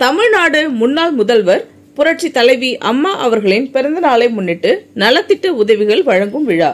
தமிழ்நாடு முன்னாள் முதல்வர் புரட்சி தலைவி அம்மா அவர்களின் பிறந்த நாளை முன்னிட்டு நலத்திட்ட உதவிகள் வழங்கும் விழா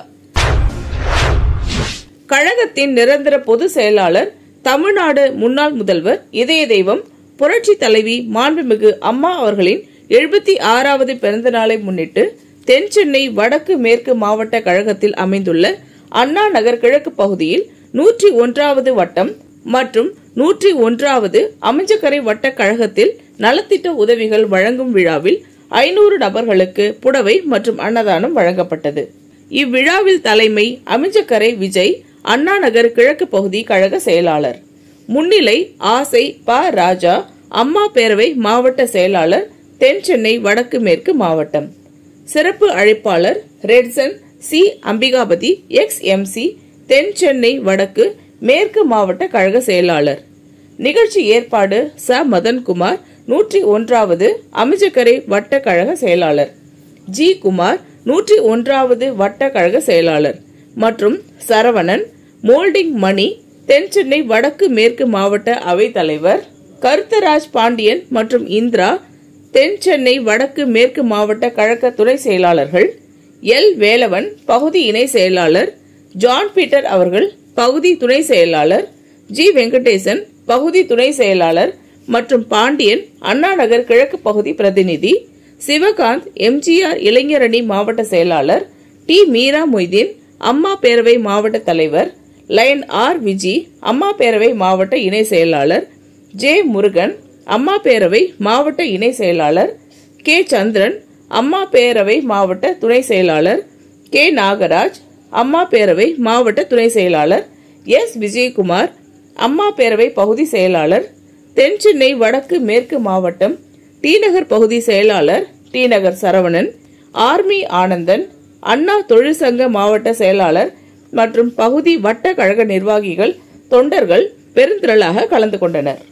கழகத்தின் நிரந்தர பொதுச் செயலாளர் தமிழ்நாடு முன்னாள் முதல்வர் இதய தெய்வம் புரட்சி தலைவி மாண்புமிகு அம்மா அவர்களின் எழுபத்தி ஆறாவது பிறந்த நாளை முன்னிட்டு தென் சென்னை வடக்கு மேற்கு மாவட்ட கழகத்தில் அமைந்துள்ள அண்ணா நகர் கிழக்கு பகுதியில் நூற்றி ஒன்றாவது வட்டம் மற்றும் நூற்றி ஒன்றாவது அமைஞ்சக்கரை வட்ட கழகத்தில் நலத்திட்ட உதவிகள் வழங்கும் விழாவில் ஐநூறு நபர்களுக்கு புடவை மற்றும் அன்னதானம் வழங்கப்பட்டது இவ்விழாவில் தலைமை அமைஞ்சக்கரை விஜய் அண்ணா நகர் கிழக்கு பகுதி கழக செயலாளர் முன்னிலை ஆசை ப ராஜா அம்மா பேரவை மாவட்ட செயலாளர் தென் சென்னை வடக்கு மேற்கு மாவட்டம் சிறப்பு அழைப்பாளர் ரெட்சன் சி அம்பிகாபதி எக்ஸ் எம்சி தென் சென்னை வடக்கு மேற்கு மாவட்ட கழக செயலாளர் நிகழ்ச்சி ஏற்பாடு ச மதன்குமார் நூற்றி ஒன்றாவது அமைச்சக்கரை வட்ட கழக செயலாளர் ஜி குமார் நூற்றி ஒன்றாவது வட்ட கழக செயலாளர் மற்றும் சரவணன் மோல்டிங் மணி தென் சென்னை வடக்கு மேற்கு மாவட்ட அவைத் தலைவர் கருத்தராஜ் பாண்டியன் மற்றும் இந்திரா தென் சென்னை வடக்கு மேற்கு மாவட்ட கழக துணை செயலாளர்கள் எல் வேலவன் பகுதி இணை செயலாளர் ஜான் பீட்டர் அவர்கள் பகுதி துணை செயலாளர் ஜி வெங்கடேசன் பகுதி துணை செயலாளர் மற்றும் பாண்டியன் அண்ணா நகர் கிழக்கு பகுதி பிரதிநிதி சிவகாந்த் எம்ஜிஆர் இளைஞரணி மாவட்ட செயலாளர் டி மீரா மொய்தீன் அம்மா பேரவை மாவட்ட தலைவர் லயன் ஆர் விஜி அம்மா பேரவை மாவட்ட இணை செயலாளர் ஜே முருகன் அம்மா பேரவை மாவட்ட இணை செயலாளர் கே சந்திரன் அம்மா பேரவை மாவட்ட துணை செயலாளர் கே நாகராஜ் அம்மா பேரவை மாவட்ட துணை செயலாளர் எஸ் விஜயகுமார் அம்மா பேரவை பகுதி செயலாளர் தென் சென்னை வடக்கு மேற்கு மாவட்டம் டி நகர் பகுதி செயலாளர் டி நகர் சரவணன் ஆர்மி ஆனந்தன் அண்ணா தொழிற்சங்க மாவட்ட செயலாளர் மற்றும் பகுதி வட்ட கழக நிர்வாகிகள் தொண்டர்கள் பெருந்திரளாக கலந்து கொண்டனர்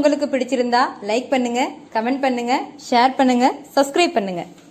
உங்களுக்கு பிடிச்சிருந்தா லைக் பண்ணுங்க கமெண்ட் பண்ணுங்க ஷேர் பண்ணுங்க சப்ஸ்கிரைப் பண்ணுங்க